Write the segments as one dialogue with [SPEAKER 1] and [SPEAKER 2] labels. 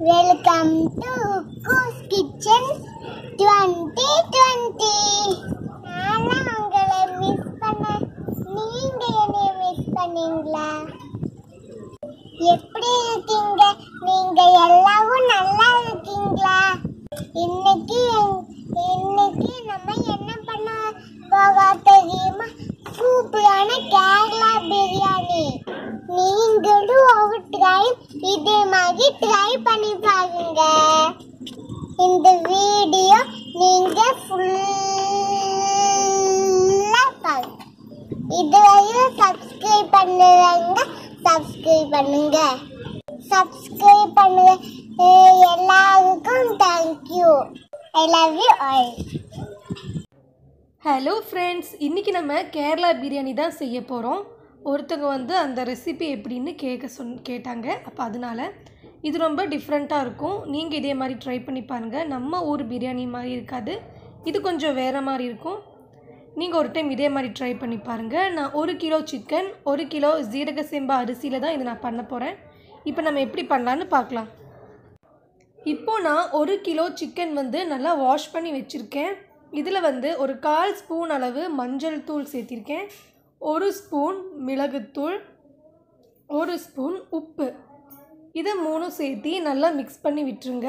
[SPEAKER 1] welcome to Cuckoo's kitchen twenty twenty நான் உங்களை miss பண்ண நீங்க என்னைய மிஸ் பண்ணீங்களா எப்படி இருக்கீங்க நீங்க எல்லாரும் நல்லா இருக்கீங்களா இன்னைக்கு இன்னைக்கு நம்ம என்ன பண்ண போகா தெரியுமா சூப்பரான கேரளா பிரியாணி நீங்களும் ஒரு டைம் இதே மாதிரி ட்ரை பண்ணி பாருங்க இந்த வீடியோ நீங்க ஃபுல்லா பாருங்க இதுவரையும் சப்ஸ்கிரைப் பண்ணுறவங்க சப்ஸ்கிரைப் பண்ணுங்க சப்ஸ்கிரைப் பண்ணுங்க அஹ் எல்லாருக்கும் thank you I love you all
[SPEAKER 2] hello friends இன்றைக்கி நம்ம கேரளா பிரியாணி தான் செய்ய போகிறோம் ஒருத்தவங்க வந்து அந்த ரெசிபி எப்படின்னு கேட்க சொன் கேட்டாங்க அப்போ அதனால இது ரொம்ப டிஃப்ரெண்ட்டாக இருக்கும் நீங்கள் இதே மாதிரி ட்ரை பண்ணி பாருங்கள் நம்ம ஊர் பிரியாணி மாதிரி இருக்காது இது கொஞ்சம் வேறு மாதிரி இருக்கும் நீங்கள் ஒரு டைம் இதே மாதிரி ட்ரை பண்ணி பாருங்கள் நான் ஒரு கிலோ சிக்கன் ஒரு கிலோ ஜீரக சேம்பா அரிசியில் தான் இதை நான் பண்ண போகிறேன் இப்போ நம்ம எப்படி பண்ணலான்னு பார்க்கலாம் இப்போ நான் ஒரு கிலோ சிக்கன் வந்து நல்லா வாஷ் பண்ணி வச்சுருக்கேன் இதில் வந்து ஒரு கால் ஸ்பூன் அளவு மஞ்சள் தூள் சேர்த்திருக்கேன் ஒரு ஸ்பூன் மிளகுத்தூள் ஒரு ஸ்பூன் உப்பு இதை மூணும் சேர்த்தி நல்லா மிக்ஸ் பண்ணி விட்டுருங்க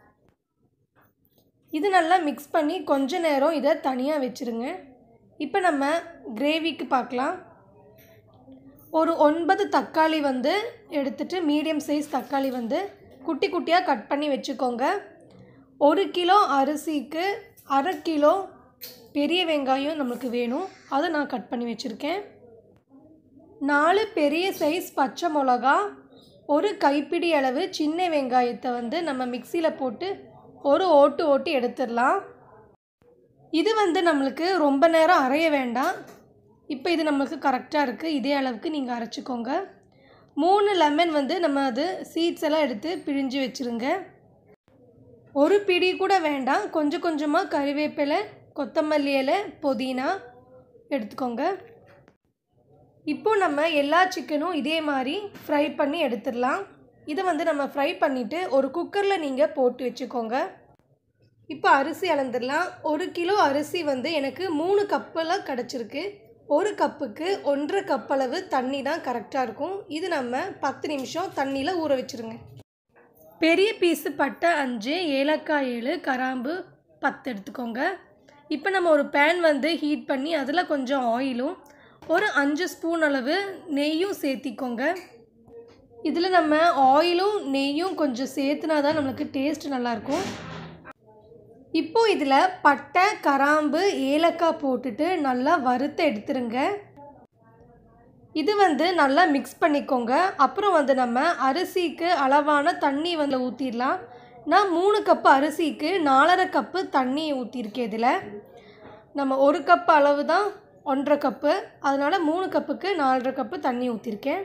[SPEAKER 2] இது நல்லா மிக்ஸ் பண்ணி கொஞ்ச நேரம் இதை தனியாக வச்சுருங்க இப்போ நம்ம கிரேவிக்கு பார்க்கலாம் ஒரு ஒன்பது தக்காளி வந்து எடுத்துட்டு மீடியம் சைஸ் தக்காளி வந்து குட்டி குட்டியாக கட் பண்ணி வச்சுக்கோங்க ஒரு கிலோ அரிசிக்கு அரை கிலோ பெரிய வெங்காயம் நம்மளுக்கு வேணும் அதை நான் கட் பண்ணி வச்சுருக்கேன் நாலு பெரிய சைஸ் பச்சை மிளகா ஒரு கைப்பிடி அளவு சின்ன வெங்காயத்தை வந்து நம்ம மிக்சியில் போட்டு ஒரு ஓட்டு ஓட்டி எடுத்துடலாம் இது வந்து நம்மளுக்கு ரொம்ப நேரம் அரைய வேண்டாம் இப்போ இது நம்மளுக்கு கரெக்டாக இருக்குது இதே அளவுக்கு நீங்கள் அரைச்சிக்கோங்க மூணு லெமன் வந்து நம்ம அது சீட்ஸ் எல்லாம் எடுத்து பிழிஞ்சு வச்சுருங்க ஒரு பிடி கூட வேண்டாம் கொஞ்சம் கொஞ்சமாக கறிவேப்பிலை கொத்தமல்லி இலை புதினா எடுத்துக்கோங்க இப்போ நம்ம எல்லா சிக்கனும் இதே மாதிரி ஃப்ரை பண்ணி எடுத்துடலாம் இதை வந்து நம்ம ஃப்ரை பண்ணிவிட்டு ஒரு குக்கரில் நீங்கள் போட்டு வச்சுக்கோங்க இப்போ அரிசி அளந்துடலாம் ஒரு கிலோ அரிசி வந்து எனக்கு மூணு கப்பெல்லாம் கிடச்சிருக்கு ஒரு கப்புக்கு ஒன்றரை கப் அளவு தண்ணி தான் கரெக்டாக இருக்கும் இது நம்ம பத்து நிமிஷம் தண்ணியில் ஊற வச்சுருங்க பெரிய பீஸு பட்டை அஞ்சு ஏலக்காய் ஏழு கராம்பு பத்து எடுத்துக்கோங்க இப்போ நம்ம ஒரு பேன் வந்து ஹீட் பண்ணி அதில் கொஞ்சம் ஆயிலும் ஒரு அஞ்சு ஸ்பூன் அளவு நெய்யும் சேர்த்திக்கோங்க இதில் நம்ம ஆயிலும் நெய்யும் கொஞ்சம் சேர்த்துனா தான் நம்மளுக்கு டேஸ்ட் நல்லாயிருக்கும் இப்போ இதில் பட்டை கராம்பு ஏலக்காய் போட்டுட்டு நல்லா வறுத்து எடுத்துருங்க இது வந்து நல்லா மிக்ஸ் பண்ணிக்கோங்க அப்புறம் வந்து நம்ம அரிசிக்கு அளவான தண்ணி வந்து ஊற்றிடலாம் நான் மூணு கப்பு அரிசிக்கு நாலரை கப்பு தண்ணி ஊற்றிருக்கேன் இதில் நம்ம ஒரு கப் அளவு தான் ஒன்றரை கப்பு அதனால் மூணு கப்புக்கு நாலரை கப்பு தண்ணி ஊற்றிருக்கேன்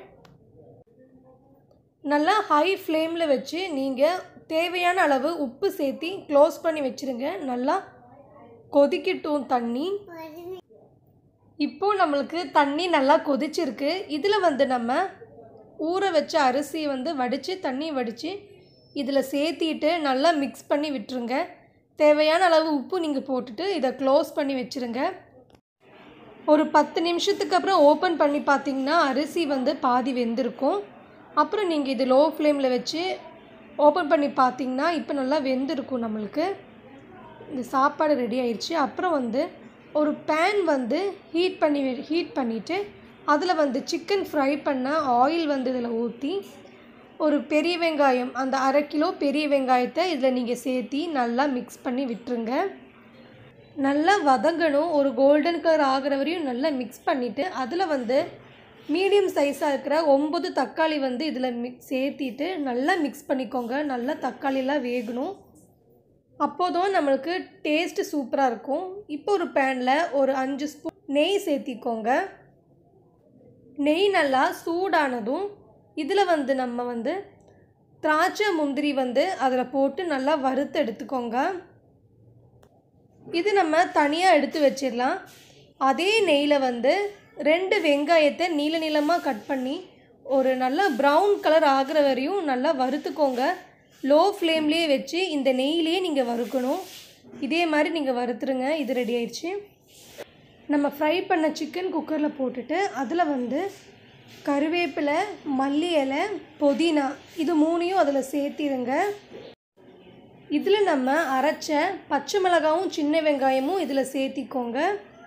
[SPEAKER 2] நல்லா ஹை ஃப்ளேமில் வச்சு நீங்கள் தேவையான அளவு உப்பு சேர்த்தி க்ளோஸ் பண்ணி வச்சுருங்க நல்லா கொதிக்கட்டும் தண்ணி இப்போ நம்மளுக்கு தண்ணி நல்லா கொதிச்சிருக்கு இதில் வந்து நம்ம ஊற வச்ச அரிசியை வந்து வடித்து தண்ணி வடித்து இதில் சேர்த்திட்டு நல்லா மிக்ஸ் பண்ணி விட்டுருங்க தேவையான அளவு உப்பு நீங்கள் போட்டுட்டு இதை க்ளோஸ் பண்ணி வச்சுருங்க ஒரு பத்து நிமிஷத்துக்கு அப்புறம் ஓப்பன் பண்ணி பார்த்தீங்கன்னா அரிசி வந்து பாதி வெந்திருக்கும் அப்புறம் நீங்கள் இது லோ ஃப்ளேமில் வச்சு ஓப்பன் பண்ணி பார்த்தீங்கன்னா இப்போ நல்லா வெந்திருக்கும் நம்மளுக்கு இந்த சாப்பாடு ரெடி ஆயிடுச்சு அப்புறம் வந்து ஒரு பேன் வந்து ஹீட் பண்ணி ஹீட் பண்ணிவிட்டு அதில் வந்து சிக்கன் ஃப்ரை பண்ண ஆயில் வந்து இதில் ஊற்றி ஒரு பெரிய வெங்காயம் அந்த அரை கிலோ பெரிய வெங்காயத்தை இதில் நீங்கள் சேர்த்தி நல்லா மிக்ஸ் பண்ணி விட்டுருங்க நல்லா வதங்கணும் ஒரு கோல்டன் கலர் ஆகிற வரையும் நல்லா மிக்ஸ் பண்ணிவிட்டு அதில் வந்து மீடியம் சைஸாக இருக்கிற ஒம்பது தக்காளி வந்து இதில் மிக்ஸ் சேர்த்திட்டு நல்லா மிக்ஸ் பண்ணிக்கோங்க நல்லா தக்காளிலாம் வேகணும் அப்போதும் நம்மளுக்கு டேஸ்ட்டு சூப்பராக இருக்கும் இப்போ ஒரு பேனில் ஒரு அஞ்சு ஸ்பூன் நெய் சேர்த்திக்கோங்க நெய் நல்லா சூடானதும் இதில் வந்து நம்ம வந்து திராட்சை முந்திரி வந்து அதில் போட்டு நல்லா வறுத்து எடுத்துக்கோங்க இது நம்ம தனியாக எடுத்து வச்சிடலாம் அதே நெய்யில் வந்து ரெண்டு வெங்காயத்தை நீள நீளமாக கட் பண்ணி ஒரு நல்ல ப்ரௌன் கலர் ஆகிற வரையும் நல்லா வறுத்துக்கோங்க லோ ஃப்ளேம்லேயே வச்சு இந்த நெய்யிலேயே நீங்கள் வறுக்கணும் இதே மாதிரி நீங்கள் வறுத்துருங்க இது ரெடி ஆயிடுச்சு நம்ம ஃப்ரை பண்ண சிக்கன் குக்கரில் போட்டுட்டு அதில் வந்து கருவேப்பிலை மல்லி இலை புதினா இது மூணையும் அதில் சேர்த்திருங்க இதில் நம்ம அரைச்ச பச்சை மிளகாவும் சின்ன வெங்காயமும் இதில் சேர்த்திக்கோங்க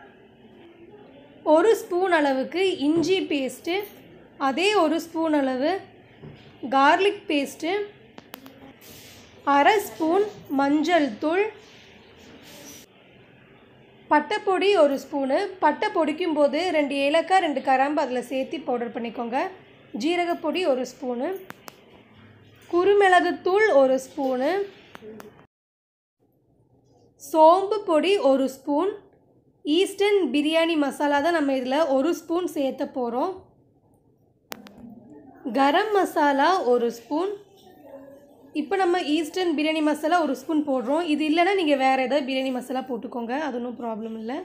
[SPEAKER 2] ஒரு ஸ்பூன் அளவுக்கு இஞ்சி பேஸ்ட்டு அதே ஒரு ஸ்பூன் அளவு கார்லிக் பேஸ்ட்டு அரை ஸ்பூன் மஞ்சள் தூள் பட்டைப்பொடி ஒரு ஸ்பூனு பட்டை பொடிக்கும் போது ரெண்டு ஏலக்காய் ரெண்டு கராம்பு அதில் சேர்த்து பவுடர் பண்ணிக்கோங்க ஜீரகப்பொடி ஒரு ஸ்பூனு குருமிளகுத்தூள் ஒரு ஸ்பூனு சோம்பு பொடி ஒரு ஸ்பூன் ஈஸ்டர்ன் பிரியாணி மசாலா தான் நம்ம இதில் ஒரு ஸ்பூன் சேர்த்த போகிறோம் கரம் மசாலா ஒரு ஸ்பூன் இப்போ நம்ம ஈஸ்டர்ன் பிரியாணி மசாலா ஒரு ஸ்பூன் போடுறோம் இது இல்லைன்னா நீங்கள் வேறு ஏதாவது பிரியாணி மசாலா போட்டுக்கோங்க அது ஒன்றும் ப்ராப்ளம் இல்லை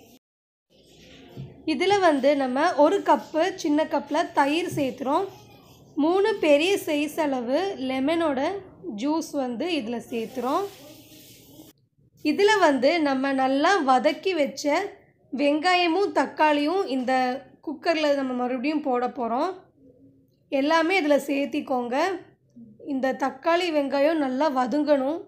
[SPEAKER 2] இதில் வந்து நம்ம ஒரு கப்பு சின்ன கப்பில் தயிர் சேர்த்துறோம் மூணு பெரிய சைஸ் அளவு லெமனோட ஜூஸ் வந்து இதில் சேர்த்துறோம் இதில் வந்து நம்ம நல்லா வதக்கி வச்ச வெங்காயமும் தக்காளியும் இந்த குக்கரில் நம்ம மறுபடியும் போட போகிறோம் எல்லாமே இதில் சேர்த்திக்கோங்க இந்த தக்காளி வெங்காயம் நல்லா வதங்கணும்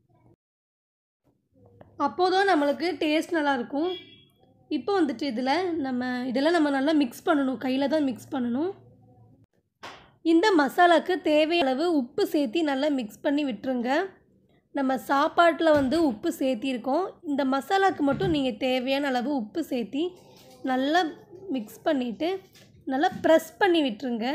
[SPEAKER 2] அப்போதான் நம்மளுக்கு டேஸ்ட் நல்லாயிருக்கும் இப்போ வந்துட்டு இதில் நம்ம இதெல்லாம் நம்ம நல்லா மிக்ஸ் பண்ணணும் கையில் தான் மிக்ஸ் பண்ணணும் இந்த மசாலாக்கு தேவையான அளவு உப்பு சேர்த்தி நல்லா மிக்ஸ் பண்ணி விட்டுருங்க நம்ம சாப்பாட்டில் வந்து உப்பு சேர்த்திருக்கோம் இந்த மசாலாக்கு மட்டும் நீங்கள் தேவையான அளவு உப்பு சேர்த்தி நல்லா மிக்ஸ் பண்ணிவிட்டு நல்லா ப்ரெஸ் பண்ணி விட்டுருங்க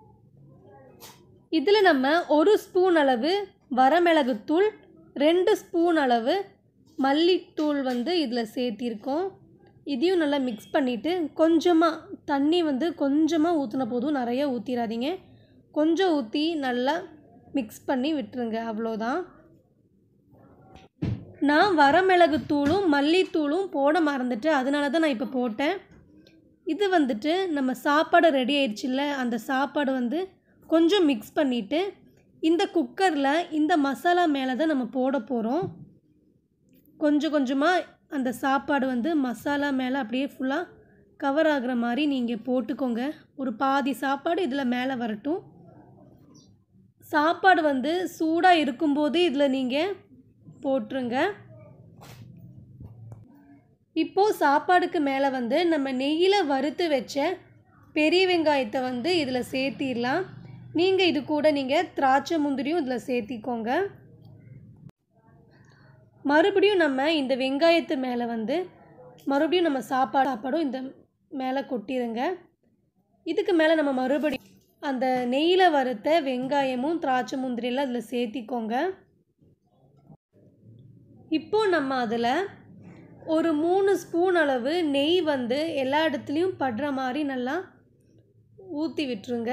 [SPEAKER 2] இதில் நம்ம ஒரு ஸ்பூன் அளவு வரமிளகுத்தூள் ரெண்டு ஸ்பூன் அளவு மல்லித்தூள் வந்து இதில் சேர்த்திருக்கோம் இதையும் நல்லா மிக்ஸ் பண்ணிவிட்டு கொஞ்சமாக தண்ணி வந்து கொஞ்சமாக ஊற்றின போதும் நிறைய ஊற்றிடாதீங்க கொஞ்சம் ஊற்றி நல்லா மிக்ஸ் பண்ணி விட்டுருங்க அவ்வளோதான் நான் வரமிளகுத்தூளும் மல்லித்தூளும் போட மறந்துட்டு அதனால தான் நான் இப்போ போட்டேன் இது வந்துட்டு நம்ம சாப்பாடு ரெடி ஆயிடுச்சுல்ல அந்த சாப்பாடு வந்து கொஞ்சம் மிக்ஸ் பண்ணிவிட்டு இந்த குக்கரில் இந்த மசாலா மேலே தான் நம்ம போட போகிறோம் கொஞ்சம் கொஞ்சமாக அந்த சாப்பாடு வந்து மசாலா மேலே அப்படியே ஃபுல்லாக கவர் ஆகுற மாதிரி நீங்கள் போட்டுக்கோங்க ஒரு பாதி சாப்பாடு இதில் மேலே வரட்டும் சாப்பாடு வந்து சூடாக இருக்கும்போது இதில் நீங்கள் போட்டுருங்க இப்போது சாப்பாடுக்கு மேலே வந்து நம்ம நெய்யில் வறுத்து வச்ச பெரிய வெங்காயத்தை வந்து இதில் சேர்த்திடலாம் நீங்கள் இது கூட நீங்கள் திராட்சை முந்திரியும் இதில் சேர்த்திக்கோங்க மறுபடியும் நம்ம இந்த வெங்காயத்து மேலே வந்து மறுபடியும் நம்ம சாப்பாடு சாப்பாடும் இந்த மேலே கொட்டிடுங்க இதுக்கு மேலே நம்ம மறுபடியும் அந்த நெய்யில் வறுத்த வெங்காயமும் திராட்சை முந்திரியெல்லாம் அதில் சேர்த்திக்கோங்க இப்போ நம்ம அதில் ஒரு மூணு ஸ்பூன் அளவு நெய் வந்து எல்லா இடத்துலையும் படுற மாதிரி நல்லா ஊற்றி விட்டுருங்க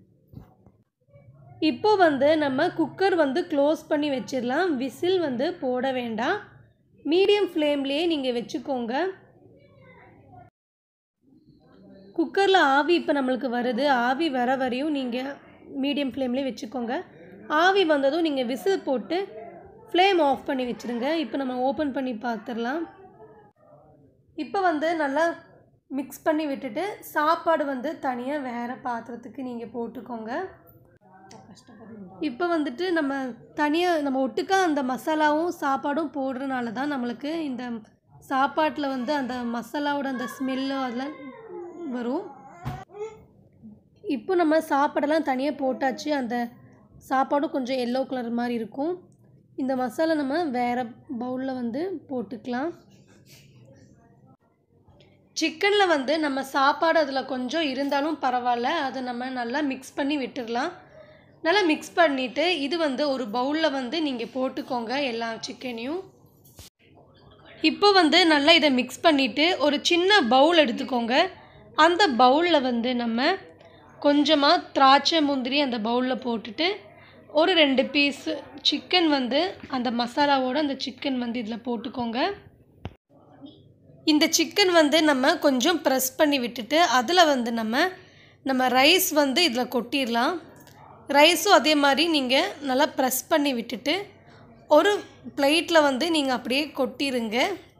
[SPEAKER 2] இப்போ வந்து நம்ம குக்கர் வந்து க்ளோஸ் பண்ணி வச்சிடலாம் விசில் வந்து போட வேண்டாம் மீடியம் ஃப்ளேம்லேயே நீங்கள் வச்சுக்கோங்க குக்கரில் ஆவி இப்போ நம்மளுக்கு வருது ஆவி வர வரையும் நீங்கள் மீடியம் ஃப்ளேம்லேயே வச்சுக்கோங்க ஆவி வந்ததும் நீங்கள் விசில் போட்டு ஃப்ளேம் ஆஃப் பண்ணி வச்சுருங்க இப்போ நம்ம ஓப்பன் பண்ணி பார்த்துடலாம் இப்போ வந்து நல்லா மிக்ஸ் பண்ணி விட்டுட்டு சாப்பாடு வந்து தனியாக வேறு பாத்திரத்துக்கு நீங்கள் போட்டுக்கோங்க இப்போ வந்துட்டு நம்ம தனியாக நம்ம ஒட்டுக்கா அந்த மசாலாவும் சாப்பாடும் போடுறனால தான் நம்மளுக்கு இந்த சாப்பாட்டில் வந்து அந்த மசாலாவோட அந்த ஸ்மெல்லு அதெல்லாம் வரும் இப்போ நம்ம சாப்பாடெல்லாம் தனியாக போட்டாச்சு அந்த சாப்பாடும் கொஞ்சம் எல்லோ கலர் மாதிரி இருக்கும் இந்த மசாலா நம்ம வேறு பவுலில் வந்து போட்டுக்கலாம் சிக்கனில் வந்து நம்ம சாப்பாடு அதில் கொஞ்சம் இருந்தாலும் பரவாயில்ல அதை நம்ம நல்லா மிக்ஸ் பண்ணி விட்டுடலாம் நல்லா மிக்ஸ் பண்ணிவிட்டு இது வந்து ஒரு பவுலில் வந்து நீங்கள் போட்டுக்கோங்க எல்லா சிக்கனையும் இப்போ வந்து நல்லா இதை மிக்ஸ் பண்ணிவிட்டு ஒரு சின்ன பவுல் எடுத்துக்கோங்க அந்த பவுலில் வந்து நம்ம கொஞ்சமாக திராட்சை முந்திரி அந்த பவுலில் போட்டுட்டு ஒரு ரெண்டு பீஸ் சிக்கன் வந்து அந்த மசாலாவோட அந்த சிக்கன் வந்து இதில் போட்டுக்கோங்க இந்த சிக்கன் வந்து நம்ம கொஞ்சம் ப்ரெஸ் பண்ணி விட்டுட்டு அதில் வந்து நம்ம நம்ம ரைஸ் வந்து இதில் கொட்டிடலாம் ரைஸும் அதே மாதிரி நீங்கள் நல்லா ப்ரெஸ் பண்ணி விட்டுட்டு ஒரு பிளேட்டில் வந்து நீங்கள் அப்படியே கொட்டிருங்க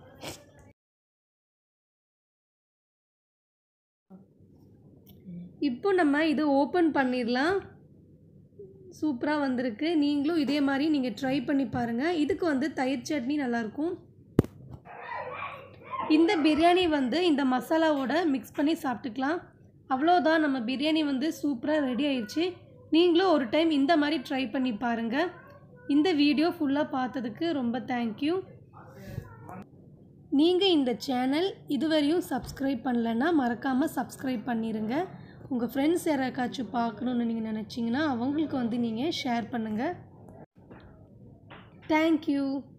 [SPEAKER 2] இப்போ நம்ம இது ஓப்பன் பண்ணிடலாம் சூப்பராக வந்திருக்கு நீங்களும் இதே மாதிரி நீங்கள் ட்ரை பண்ணி பாருங்கள் இதுக்கு வந்து தயிர் சட்னி நல்லாயிருக்கும் இந்த பிரியாணி வந்து இந்த மசாலாவோட மிக்ஸ் பண்ணி சாப்பிட்டுக்கலாம் அவ்வளோதான் நம்ம பிரியாணி வந்து சூப்பராக ரெடி ஆயிடுச்சு நீங்களும் ஒரு டைம் இந்த மாதிரி ட்ரை பண்ணி பாருங்கள் இந்த வீடியோ ஃபுல்லாக பார்த்ததுக்கு ரொம்ப தேங்க்யூ நீங்கள் இந்த சேனல் இதுவரையும் சப்ஸ்கிரைப் பண்ணலைன்னா மறக்காமல் சப்ஸ்கிரைப் பண்ணிடுங்க உங்கள் ஃப்ரெண்ட்ஸ் யாராக்காச்சும் பார்க்கணுன்னு நீங்கள் நினச்சிங்கன்னா அவங்களுக்கு வந்து நீங்கள் ஷேர் பண்ணுங்கள் தேங்க்யூ